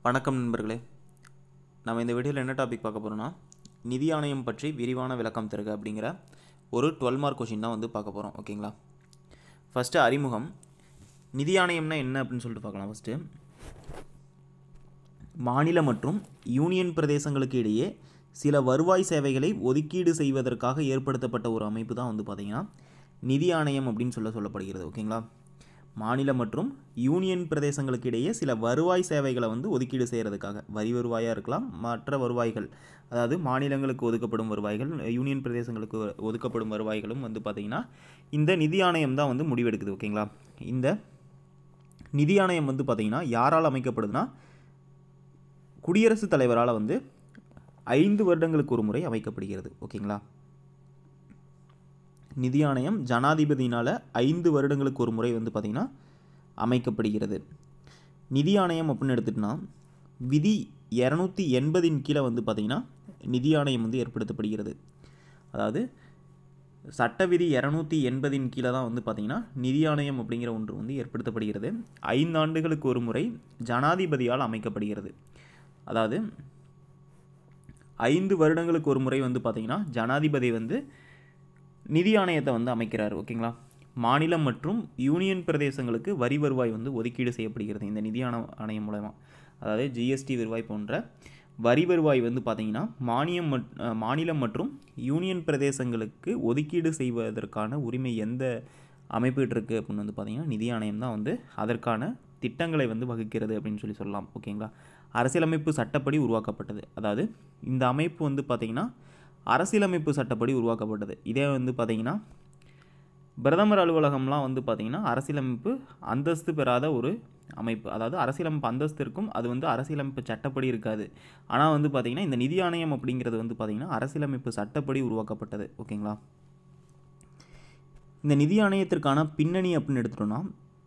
வணக்கம் நண்பர்களே நம்ம இந்த வீடியோவில் என்ன டாபிக் பார்க்க போகிறோம்னா நிதி ஆணையம் பற்றி விரிவான விளக்கம் தருக அப்படிங்கிற ஒரு டுவெல் மார்க் கொஷின் தான் வந்து பார்க்க போகிறோம் ஓகேங்களா ஃபஸ்ட்டு அறிமுகம் நிதி ஆணையம்னா என்ன அப்படின்னு சொல்லிட்டு பார்க்கலாம் ஃபஸ்ட்டு மாநில மற்றும் யூனியன் பிரதேசங்களுக்கு இடையே சில வருவாய் சேவைகளை ஒதுக்கீடு செய்வதற்காக ஏற்படுத்தப்பட்ட ஒரு அமைப்பு தான் வந்து பார்த்திங்கன்னா நிதி ஆணையம் அப்படின்னு சொல்ல சொல்லப்படுகிறது ஓகேங்களா மாநில மற்றும் யூனியன் பிரதேசங்களுக்கு இடையே சில வருவாய் சேவைகளை வந்து ஒதுக்கீடு செய்கிறதுக்காக வரி வருவாயாக இருக்கலாம் மற்ற வருவாய்கள் அதாவது மாநிலங்களுக்கு ஒதுக்கப்படும் வருவாய்கள் யூனியன் பிரதேசங்களுக்கு ஒதுக்கப்படும் வருவாய்களும் வந்து பார்த்திங்கன்னா இந்த நிதி ஆணையம் தான் வந்து முடிவெடுக்குது ஓகேங்களா இந்த நிதி ஆணையம் வந்து பார்த்திங்கன்னா யாரால் அமைக்கப்படுதுன்னா குடியரசுத் தலைவரால் வந்து ஐந்து வருடங்களுக்கு ஒரு முறை அமைக்கப்படுகிறது ஓகேங்களா நிதி ஆணையம் ஜனாதிபதியினால் ஐந்து வருடங்களுக்கு ஒரு முறை வந்து பார்த்திங்கன்னா அமைக்கப்படுகிறது நிதி ஆணையம் அப்படின்னு எடுத்துகிட்டோன்னா விதி இரநூத்தி எண்பதின் கீழே வந்து பார்த்திங்கன்னா நிதி ஆணையம் வந்து ஏற்படுத்தப்படுகிறது அதாவது சட்ட விதி இரநூத்தி எண்பதின் கீழே தான் வந்து பார்த்திங்கன்னா நிதி ஆணையம் அப்படிங்கிற ஒன்று வந்து ஏற்படுத்தப்படுகிறது ஐந்து ஆண்டுகளுக்கு ஒரு முறை ஜனாதிபதியால் அமைக்கப்படுகிறது அதாவது ஐந்து வருடங்களுக்கு ஒரு முறை வந்து பார்த்திங்கன்னா ஜனாதிபதி வந்து நிதி ஆணையத்தை வந்து அமைக்கிறார் ஓகேங்களா மாநிலம் மற்றும் யூனியன் பிரதேசங்களுக்கு வரி வருவாய் வந்து ஒதுக்கீடு செய்யப்படுகிறது இந்த நிதி ஆண ஆணையம் மூலமா அதாவது ஜிஎஸ்டி வருவாய் போன்ற வரி வருவாய் வந்து பார்த்திங்கன்னா மானியம் மட் மாநிலம் மற்றும் யூனியன் பிரதேசங்களுக்கு ஒதுக்கீடு செய்வதற்கான உரிமை எந்த அமைப்பிட்டு இருக்குது அப்படின்னு வந்து பார்த்திங்கன்னா நிதி ஆணையம் தான் வந்து அதற்கான திட்டங்களை வந்து வகுக்கிறது அப்படின்னு சொல்லி சொல்லலாம் ஓகேங்களா அரசியலமைப்பு சட்டப்படி உருவாக்கப்பட்டது அதாவது இந்த அமைப்பு வந்து பார்த்திங்கன்னா அரசியலமைப்பு சட்டப்படி உருவாக்கப்பட்டது இதே வந்து பார்த்திங்கன்னா பிரதமர் அலுவலகம்லாம் வந்து பார்த்திங்கன்னா அரசியலமைப்பு அந்தஸ்து பெறாத ஒரு அமைப்பு அதாவது அரசியலமைப்பு அந்தஸ்து இருக்கும் அது வந்து அரசியலமைப்பு சட்டப்படி இருக்காது ஆனால் வந்து பார்த்திங்கன்னா இந்த நிதி ஆணையம் அப்படிங்கிறது வந்து பார்த்திங்கன்னா அரசியலமைப்பு சட்டப்படி உருவாக்கப்பட்டது ஓகேங்களா இந்த நிதி ஆணையத்திற்கான பின்னணி அப்படின்னு எடுத்துட்டோம்னா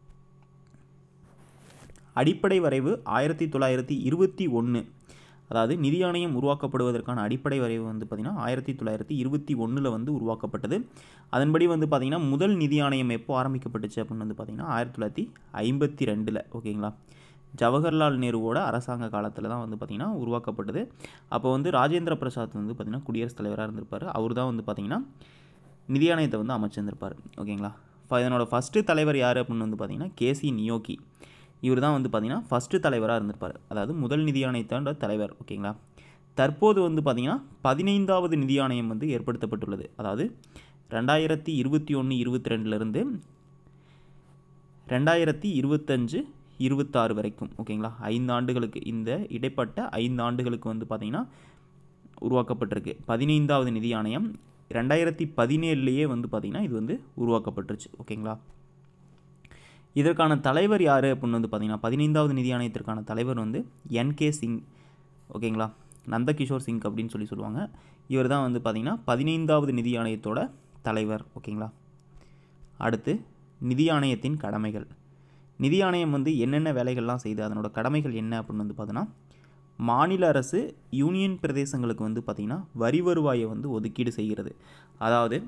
அடிப்படை வரைவு ஆயிரத்தி தொள்ளாயிரத்தி இருபத்தி ஒன்று அதாவது நிதி ஆணையம் உருவாக்கப்படுவதற்கான அடிப்படை வரைவு வந்து பார்த்திங்கன்னா ஆயிரத்தி தொள்ளாயிரத்தி இருபத்தி ஒன்றில் வந்து உருவாக்கப்பட்டது அதன்படி வந்து பார்த்திங்கன்னா முதல் நிதி ஆணையம் எப்போ ஆரம்பிக்கப்பட்டுச்சு அப்படின்னு வந்து பார்த்திங்கன்னா ஆயிரத்தி தொள்ளாயிரத்தி ஐம்பத்தி ரெண்டில் ஓகேங்களா ஜவஹர்லால் நேருவோட அரசாங்க காலத்தில் தான் வந்து பார்த்திங்கன்னா உருவாக்கப்பட்டது அப்போ வந்து ராஜேந்திர பிரசாத் வந்து பார்த்திங்கன்னா குடியரசுத் தலைவராக இருந்திருப்பார் அவர் தான் வந்து பார்த்திங்கன்னா நிதி ஆணையத்தை வந்து அமைச்சிருந்திருப்பார் ஓகேங்களா இதனோட ஃபஸ்ட்டு தலைவர் யார் அப்படின்னு வந்து பார்த்திங்கன்னா கேசி நியோகி இவர் தான் வந்து பார்த்திங்கன்னா ஃபஸ்ட்டு தலைவராக இருந்திருப்பார் அதாவது முதல் நிதி ஆணையத்தோட தலைவர் ஓகேங்களா தற்போது வந்து பார்த்திங்கன்னா பதினைந்தாவது நிதி ஆணையம் வந்து ஏற்படுத்தப்பட்டுள்ளது அதாவது ரெண்டாயிரத்தி இருபத்தி ஒன்று இருபத்தி ரெண்டுலேருந்து ரெண்டாயிரத்தி இருபத்தஞ்சு இருபத்தாறு வரைக்கும் ஓகேங்களா ஐந்து ஆண்டுகளுக்கு இந்த இடைப்பட்ட ஐந்து ஆண்டுகளுக்கு வந்து பார்த்திங்கன்னா உருவாக்கப்பட்டிருக்கு பதினைந்தாவது நிதி ஆணையம் ரெண்டாயிரத்தி பதினேழுலேயே வந்து பார்த்திங்கன்னா இது வந்து உருவாக்கப்பட்டுருச்சு ஓகேங்களா இதற்கான தலைவர் யார் அப்படின்னு வந்து பார்த்திங்கன்னா பதினைந்தாவது நிதி ஆணையத்திற்கான தலைவர் வந்து என்கே சிங் ஓகேங்களா நந்தகிஷோர் சிங் அப்படின்னு சொல்லி சொல்லுவாங்க இவர் தான் வந்து பார்த்திங்கன்னா பதினைந்தாவது நிதி ஆணையத்தோட தலைவர் ஓகேங்களா அடுத்து நிதி ஆணையத்தின் கடமைகள் நிதி ஆணையம் வந்து என்னென்ன வேலைகள்லாம் செய்து அதனோட கடமைகள் என்ன அப்படின்னு வந்து பார்த்தோன்னா மாநில அரசு யூனியன் பிரதேசங்களுக்கு வந்து பார்த்திங்கன்னா வரி வருவாயை வந்து ஒதுக்கீடு செய்கிறது அதாவது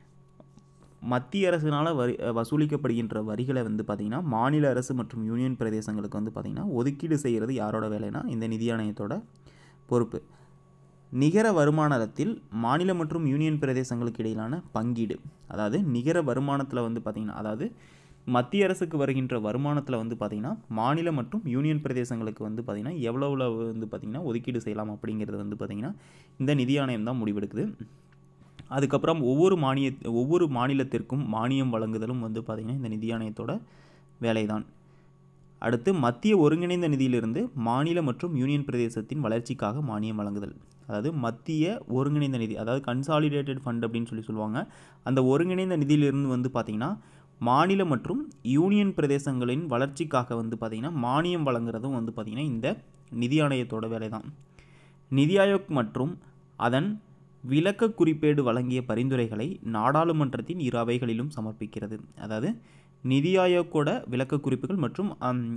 மத்திய அரசினால் வரி வசூலிக்கப்படுகின்ற வரிகளை வந்து பார்த்திங்கன்னா மாநில அரசு மற்றும் யூனியன் பிரதேசங்களுக்கு வந்து பார்த்திங்கன்னா ஒதுக்கீடு செய்கிறது யாரோட வேலைனா இந்த நிதி ஆணையத்தோட பொறுப்பு நிகர வருமானத்தில் மாநில மற்றும் யூனியன் பிரதேசங்களுக்கு இடையிலான பங்கீடு அதாவது நிகர வருமானத்தில் வந்து பார்த்திங்கன்னா அதாவது மத்திய அரசுக்கு வருகின்ற வருமானத்தில் வந்து பார்த்திங்கன்னா மாநில மற்றும் யூனியன் பிரதேசங்களுக்கு வந்து பார்த்திங்கன்னா எவ்வளோ வந்து பார்த்திங்கன்னா ஒதுக்கீடு செய்யலாம் அப்படிங்கிறது வந்து பார்த்திங்கன்னா இந்த நிதி ஆணையம் தான் முடிவெடுக்குது அதுக்கப்புறம் ஒவ்வொரு மானிய ஒவ்வொரு மாநிலத்திற்கும் மானியம் வழங்குதலும் வந்து பார்த்திங்கன்னா இந்த நிதி ஆணையத்தோட வேலை தான் அடுத்து மத்திய ஒருங்கிணைந்த நிதியிலிருந்து மாநில மற்றும் யூனியன் பிரதேசத்தின் வளர்ச்சிக்காக மானியம் வழங்குதல் அதாவது மத்திய ஒருங்கிணைந்த நிதி அதாவது கன்சாலிடேட்டட் ஃபண்ட் அப்படின்னு சொல்லி சொல்லுவாங்க அந்த ஒருங்கிணைந்த நிதியிலிருந்து வந்து பார்த்திங்கன்னா மாநில மற்றும் யூனியன் பிரதேசங்களின் வளர்ச்சிக்காக வந்து பார்த்திங்கன்னா மானியம் வழங்குறதும் வந்து பார்த்திங்கன்னா இந்த நிதி ஆணையத்தோட வேலை தான் நிதி ஆயோக் மற்றும் அதன் விளக்க குறிப்பேடு வழங்கிய பரிந்துரைகளை நாடாளுமன்றத்தின் இரு அவைகளிலும் சமர்ப்பிக்கிறது அதாவது நிதி ஆயோக்கோட விளக்க குறிப்புகள் மற்றும்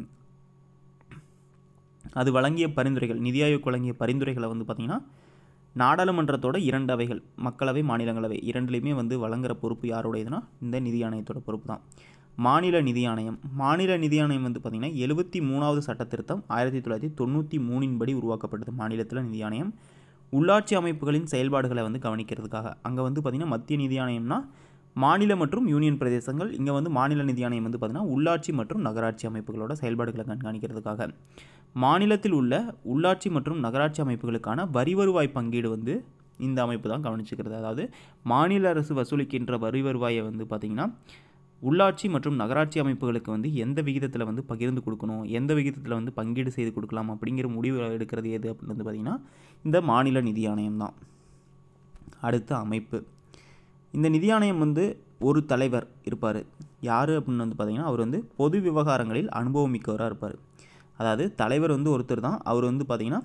அது வழங்கிய பரிந்துரைகள் நிதி ஆயோக் வழங்கிய பரிந்துரைகளை வந்து பார்த்திங்கன்னா நாடாளுமன்றத்தோட இரண்டு அவைகள் மக்களவை மாநிலங்களவை இரண்டுலேயுமே வந்து வழங்குகிற பொறுப்பு யாருடையதுன்னா இந்த நிதி ஆணையத்தோட பொறுப்பு தான் மாநில நிதி ஆணையம் மாநில நிதி ஆணையம் வந்து பார்த்திங்கன்னா எழுபத்தி மூணாவது சட்ட திருத்தம் ஆயிரத்தி தொள்ளாயிரத்தி தொண்ணூற்றி மூணின் படி உருவாக்கப்பட்டது மாநிலத்தில் நிதி ஆணையம் உள்ளாட்சி அமைப்புகளின் செயல்பாடுகளை வந்து கவனிக்கிறதுக்காக அங்கே வந்து பார்த்திங்கன்னா மத்திய நிதி ஆணையம்னா மாநில மற்றும் யூனியன் பிரதேசங்கள் இங்கே வந்து மாநில நிதி ஆணையம் வந்து பார்த்திங்கன்னா உள்ளாட்சி மற்றும் நகராட்சி அமைப்புகளோட செயல்பாடுகளை கண்காணிக்கிறதுக்காக மாநிலத்தில் உள்ள உள்ளாட்சி மற்றும் நகராட்சி அமைப்புகளுக்கான வரி வருவாய் பங்கீடு வந்து இந்த அமைப்பு தான் கவனிச்சுக்கிறது அதாவது மாநில அரசு வசூலிக்கின்ற வரி வருவாயை வந்து பார்த்திங்கன்னா உள்ளாட்சி மற்றும் நகராட்சி அமைப்புகளுக்கு வந்து எந்த விகிதத்தில் வந்து பகிர்ந்து கொடுக்கணும் எந்த விகிதத்தில் வந்து பங்கீடு செய்து கொடுக்கலாம் அப்படிங்கிற முடிவு எடுக்கிறது எது அப்படின்னு வந்து பார்த்திங்கன்னா இந்த மாநில நிதி ஆணையம் தான் அடுத்த அமைப்பு இந்த நிதி ஆணையம் வந்து ஒரு தலைவர் இருப்பார் யார் அப்படின்னு வந்து பார்த்திங்கன்னா அவர் வந்து பொது விவகாரங்களில் அனுபவம் மிக்கவராக இருப்பார் அதாவது தலைவர் வந்து ஒருத்தர் தான் அவர் வந்து பார்த்திங்கன்னா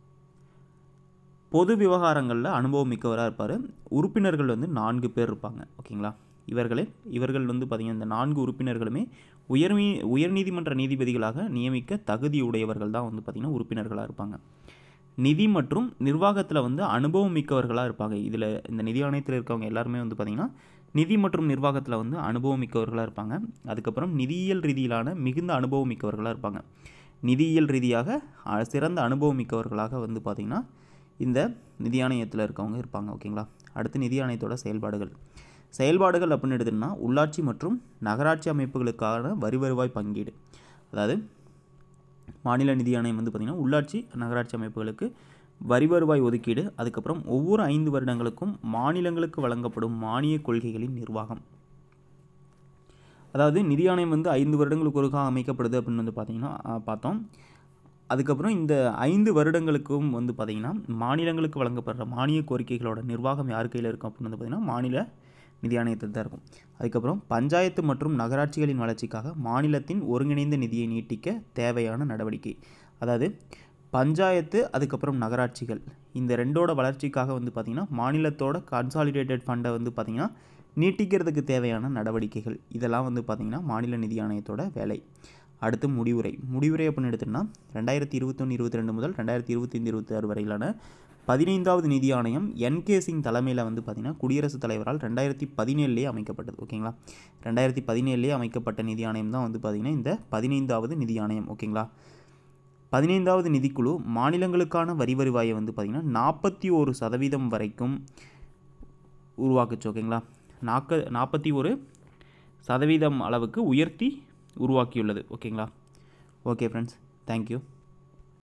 பொது விவகாரங்களில் அனுபவம் மிக்கவராக இருப்பார் உறுப்பினர்கள் வந்து நான்கு பேர் இருப்பாங்க ஓகேங்களா இவர்களே இவர்கள் வந்து பார்த்திங்கன்னா இந்த நான்கு உறுப்பினர்களுமே உயர்நீ உயர்நீதிமன்ற நீதிபதிகளாக நியமிக்க தகுதியுடையவர்கள் தான் வந்து பார்த்திங்கன்னா உறுப்பினர்களாக இருப்பாங்க நிதி மற்றும் நிர்வாகத்தில் வந்து அனுபவம் மிக்கவர்களாக இருப்பாங்க இதில் இந்த நிதி ஆணையத்தில் இருக்கவங்க எல்லாருமே வந்து பார்த்திங்கன்னா நிதி மற்றும் நிர்வாகத்தில் வந்து அனுபவம் மிக்கவர்களாக இருப்பாங்க அதுக்கப்புறம் நிதியியல் ரீதியிலான மிகுந்த அனுபவம் மிக்கவர்களாக இருப்பாங்க நிதியியல் ரீதியாக அ- சிறந்த அனுபவம் மிக்கவர்களாக வந்து பார்த்திங்கன்னா இந்த நிதி ஆணையத்தில் இருக்கவங்க இருப்பாங்க ஓகேங்களா அடுத்து நிதி ஆணையத்தோட செயல்பாடுகள் செயல்பாடுகள் அப்படின்னு எடுத்துன்னா உள்ளாட்சி மற்றும் நகராட்சி அமைப்புகளுக்கான வரி வருவாய் பங்கீடு அதாவது மாநில நிதி ஆணையம் வந்து பார்த்திங்கன்னா உள்ளாட்சி நகராட்சி அமைப்புகளுக்கு வரி வருவாய் ஒதுக்கீடு அதுக்கப்புறம் ஒவ்வொரு ஐந்து வருடங்களுக்கும் மாநிலங்களுக்கு வழங்கப்படும் மானிய கொள்கைகளின் நிர்வாகம் அதாவது நிதி ஆணையம் வந்து ஐந்து வருடங்களுக்கு ஒருக்கா அமைக்கப்படுது அப்படின்னு வந்து பார்த்திங்கன்னா ஆ, பார்த்தோம் அதுக்கப்புறம் இந்த ஐந்து வருடங்களுக்கும் வந்து பார்த்திங்கன்னா மாநிலங்களுக்கு வழங்கப்படுற மானிய கோரிக்கைகளோட நிர்வாகம் யார் கையில் இருக்கும் அப்படின்னு வந்து பார்த்திங்கன்னா மாநில நிதி ஆணையத்தில் தான் இருக்கும் அதுக்கப்புறம் பஞ்சாயத்து மற்றும் நகராட்சிகளின் வளர்ச்சிக்காக மாநிலத்தின் ஒருங்கிணைந்த நிதியை நீட்டிக்க தேவையான நடவடிக்கை அதாவது பஞ்சாயத்து அதுக்கப்புறம் நகராட்சிகள் இந்த ரெண்டோட வளர்ச்சிக்காக வந்து பார்த்திங்கன்னா மாநிலத்தோட கன்சாலிடேட்டட் ஃபண்டை வந்து பார்த்திங்கன்னா நீட்டிக்கிறதுக்கு தேவையான நடவடிக்கைகள் இதெல்லாம் வந்து பார்த்திங்கன்னா மாநில நிதி ஆணையத்தோட வேலை அடுத்து முடிவுரை முடிவுரை அப்படின்னு எடுத்தோம்னா ரெண்டாயிரத்தி இருபத்தொன்று இருபத்தி ரெண்டு முதல் ரெண்டாயிரத்தி இருபத்தைந்து இருபத்தி ஆறு வரையிலான பதினைந்தாவது நிதி ஆணையம் என்கே சிங் தலைமையில் வந்து பார்த்திங்கன்னா குடியரசுத் தலைவரால் ரெண்டாயிரத்தி பதினேழுலேயே அமைக்கப்பட்டது ஓகேங்களா ரெண்டாயிரத்தி பதினேழுலேயே அமைக்கப்பட்ட நிதி ஆணையம் தான் வந்து பார்த்திங்கன்னா இந்த பதினைந்தாவது நிதி ஆணையம் ஓகேங்களா பதினைந்தாவது நிதிக்குழு மாநிலங்களுக்கான வரி வருவாயை வந்து பார்த்திங்கன்னா நாற்பத்தி ஒரு சதவீதம் வரைக்கும் உருவாக்குச்சு ஓகேங்களா நாக்க நாற்பத்தி ஒரு சதவீதம் அளவுக்கு உயர்த்தி உருவாக்கியுள்ளது ஓகேங்களா ஓகே ஃப்ரெண்ட்ஸ் தேங்க்யூ